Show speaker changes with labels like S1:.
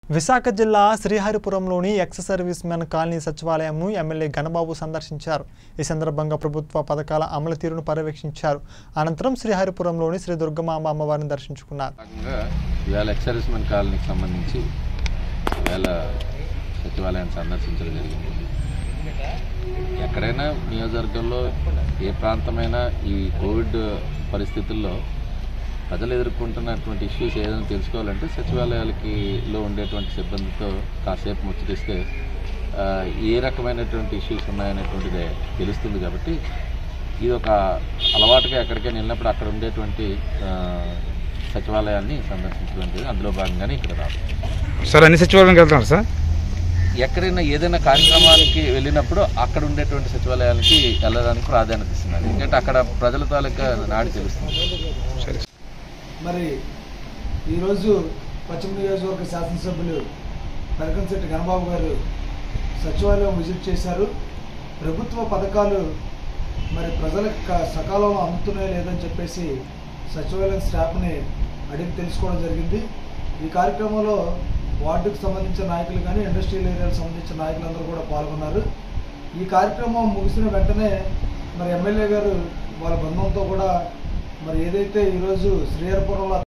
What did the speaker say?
S1: విశాఖ జిల్లా శ్రీహరిపురంలోని ex servicemen colony సచివాలయంను ఎమ్మెల్యే గణబాబు సందర్శించారు ఈ సందర్భంగా ప్రభుత్వ పథకాల అమలు తీరును పర్యవేక్షించారు అనంతరం శ్రీహరిపురంలోని శ్రీ దుర్గమాంబ అమ్మవారిని దర్శించుకున్నారు
S2: భాగంగా ఇవాళ ఎక్సర్విస్మెన్ కాలనీకి సంబంధించి ఇవాళ సచివాలయాన్ని సందర్శించడం జరిగింది ఎక్కడైనా నియోజకవర్గంలో ఏ ప్రాంతమైనా ఈ కోవిడ్ పరిస్థితుల్లో ప్రజలు ఎదుర్కొంటున్నటువంటి ఇష్యూస్ ఏదైనా తెలుసుకోవాలంటే సచివాలయాలకి లో ఉండేటువంటి సిబ్బందితో కాసేపు ముచ్చటిస్తే ఆ, ఏ రకమైనటువంటి ఇష్యూస్ ఉన్నాయనేటువంటిది తెలుస్తుంది కాబట్టి ఇది ఒక అలవాటుగా ఎక్కడికైనా వెళ్ళినప్పుడు అక్కడ ఉండేటువంటి ఆ, సచివాలయాన్ని సందర్శించడం జరిగింది అందులో భాగంగానే ఇక్కడ రాదు
S3: సార్ అన్ని సచివాలయానికి వెళ్తున్నారు సార్
S2: ఎక్కడైనా ఏదైనా కార్యక్రమానికి వెళ్ళినప్పుడు అక్కడ ఉండేటువంటి సచివాలయాలకి వెళ్ళడానికి ప్రాధాన్యత ఇస్తున్నారు ఎందుకంటే అక్కడ ప్రజల తాలూకా నాడి తెలుస్తుంది
S3: సరే
S4: మరి ఈరోజు పశ్చిమ నియోజకవర్గ శాసనసభ్యులు పెరకంశెట్టి గణబాబు గారు సచివాలయం విజిట్ చేశారు ప్రభుత్వ పథకాలు మరి ప్రజలకు క- సకాలంలో అందుతున్నాయో లేదని చెప్పేసి సచివాలయం స్టాఫ్ని అడిగి తెలుసుకోవడం జరిగింది ఈ కార్యక్రమంలో వార్డుకు సంబంధించిన నాయకులు కానీ ఇండస్ట్రియల్ ఏరియాలకు సంబంధించిన నాయకులందరూ కూడా పాల్గొన్నారు ఈ కార్యక్రమం ముగిసిన వెంటనే మరి ఎమ్మెల్యే గారు వాళ్ళ బృందంతో కూడా మరి ఏదైతే ఈరోజు శ్రీహరిపురంలో